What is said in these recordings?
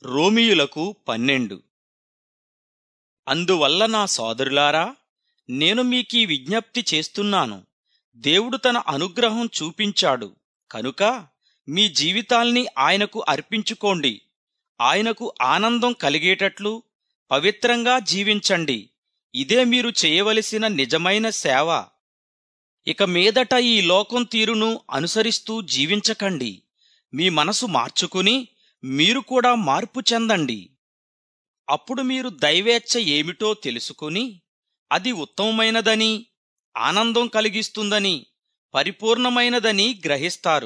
రోమియులకు పన్నెండు అందువల్ల నా సోదరులారా నేను మీకీ విజ్ఞప్తి చేస్తున్నాను దేవుడు తన అనుగ్రహం చూపించాడు కనుక మీ జీవితాల్ని ఆయనకు అర్పించుకోండి ఆయనకు ఆనందం కలిగేటట్లు పవిత్రంగా జీవించండి ఇదే మీరు చేయవలసిన నిజమైన సేవ ఇక మీదట ఈ లోకం తీరును అనుసరిస్తూ జీవించకండి మీ మనసు మార్చుకుని మీరు కూడా మార్పు చెందండి అప్పుడు మీరు దైవేచ్ఛ ఏమిటో తెలుసుకుని అది ఉత్తమమైనదని ఆనందం కలిగిస్తుందని పరిపూర్ణమైనదని గ్రహిస్తారు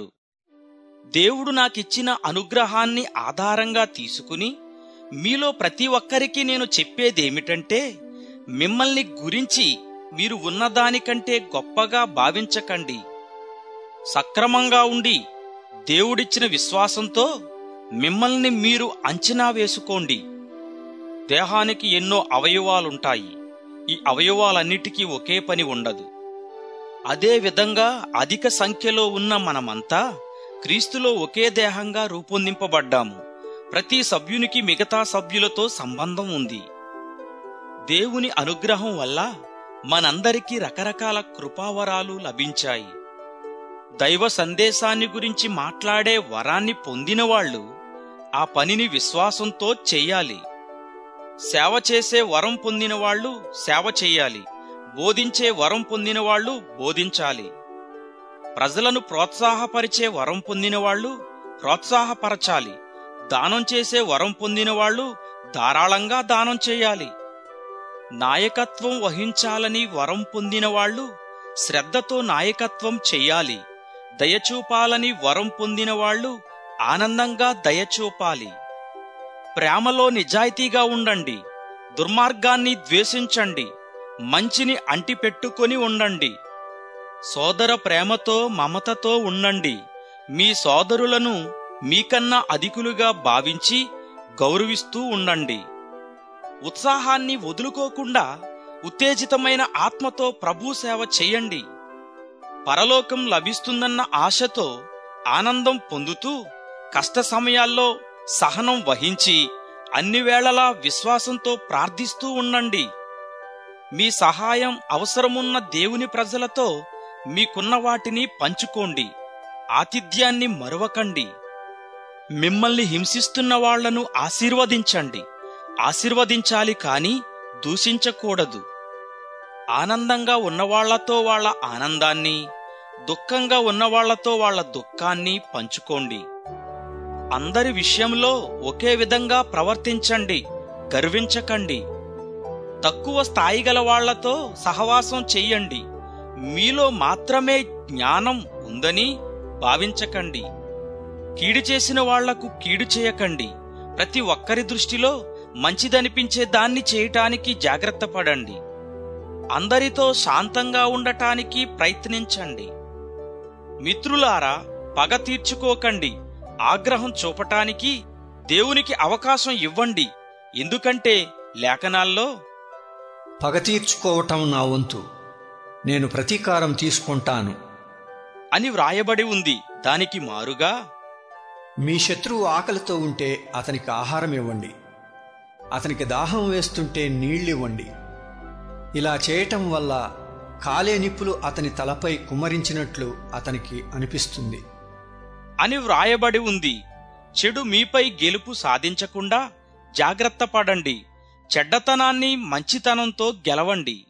దేవుడు నాకిచ్చిన అనుగ్రహాన్ని ఆధారంగా తీసుకుని మీలో ప్రతి ఒక్కరికి నేను చెప్పేదేమిటంటే మిమ్మల్ని గురించి మీరు ఉన్నదానికంటే గొప్పగా భావించకండి సక్రమంగా ఉండి దేవుడిచ్చిన విశ్వాసంతో మిమ్మల్ని మీరు అంచనా వేసుకోండి దేహానికి ఎన్నో అవయవాలుంటాయి ఈ అవయవాలన్నిటికీ ఒకే పని ఉండదు అదే విధంగా అధిక సంఖ్యలో ఉన్న మనమంతా క్రీస్తులో ఒకే దేహంగా రూపొందింపబడ్డాము ప్రతి సభ్యునికి మిగతా సభ్యులతో సంబంధం ఉంది దేవుని అనుగ్రహం వల్ల మనందరికీ రకరకాల కృపావరాలు లభించాయి దైవ సందేశాన్ని గురించి మాట్లాడే వరాన్ని పొందిన వాళ్ళు ఆ పనిని విశ్వాసంతో చెయ్యాలి సేవ చేసే వరం పొందిన వాళ్ళు సేవ చెయ్యాలి బోధించే వరం పొందిన వాళ్ళు బోధించాలి ప్రజలను ప్రోత్సాహపరిచే వరం పొందిన వాళ్ళు ప్రోత్సాహపరచాలి దానం చేసే వరం పొందిన వాళ్ళు ధారాళంగా దానం చేయాలి నాయకత్వం వహించాలని వరం పొందిన వాళ్ళు శ్రద్ధతో నాయకత్వం చెయ్యాలి దయచూపాలని వరం పొందిన వాళ్ళు ఆనందంగా దయచూపాలి ప్రేమలో నిజాయితీగా ఉండండి దుర్మార్గాన్ని ద్వేషించండి మంచిని అంటిపెట్టుకొని ఉండండి సోదర ప్రేమతో మమతతో ఉండండి మీ సోదరులను మీకన్నా అధికులుగా భావించి గౌరవిస్తూ ఉండండి ఉత్సాహాన్ని వదులుకోకుండా ఉత్తేజితమైన ఆత్మతో ప్రభు సేవ చేయండి పరలోకం లభిస్తుందన్న ఆశతో ఆనందం పొందుతూ కష్ట సమయాల్లో సహనం వహించి అన్ని వేళలా విశ్వాసంతో ప్రార్థిస్తూ ఉండండి మీ సహాయం అవసరమున్న దేవుని ప్రజలతో మీకున్న వాటిని పంచుకోండి ఆతిథ్యాన్ని మరవకండి మిమ్మల్ని హింసిస్తున్న వాళ్లను ఆశీర్వదించండి ఆశీర్వదించాలి కాని దూషించకూడదు ఆనందంగా ఉన్నవాళ్లతో వాళ్ళ ఆనందాన్ని దుఃఖంగా ఉన్నవాళ్లతో వాళ్ళ దుఃఖాన్ని పంచుకోండి అందరి విషయంలో ఒకే విధంగా ప్రవర్తించండి గర్వించకండి తక్కువ స్థాయి గల వాళ్లతో సహవాసం చెయ్యండి మీలో మాత్రమే జ్ఞానం ఉందని భావించకండి కీడు చేసిన వాళ్లకు కీడు చేయకండి ప్రతి ఒక్కరి దృష్టిలో మంచిదనిపించే దాన్ని చేయటానికి జాగ్రత్త పడండి అందరితో శాంతంగా ఉండటానికి ప్రయత్నించండి మిత్రులారా పగ తీర్చుకోకండి ఆగ్రహం చూపటానికి దేవునికి అవకాశం ఇవ్వండి ఎందుకంటే లేఖనాల్లో పగ తీర్చుకోవటం నా వంతు నేను ప్రతీకారం తీసుకుంటాను అని వ్రాయబడి ఉంది దానికి మారుగా మీ శత్రువు ఆకలితో ఉంటే అతనికి ఆహారం ఇవ్వండి అతనికి దాహం వేస్తుంటే నీళ్ళివ్వండి ఇలా చేయటం వల్ల కాలే నిప్పులు అతని తలపై కుమ్మరించినట్లు అతనికి అనిపిస్తుంది అని వ్రాయబడి ఉంది చెడు మీపై గెలుపు సాధించకుండా జాగ్రత్త పడండి చెడ్డతనాన్ని మంచితనంతో గెలవండి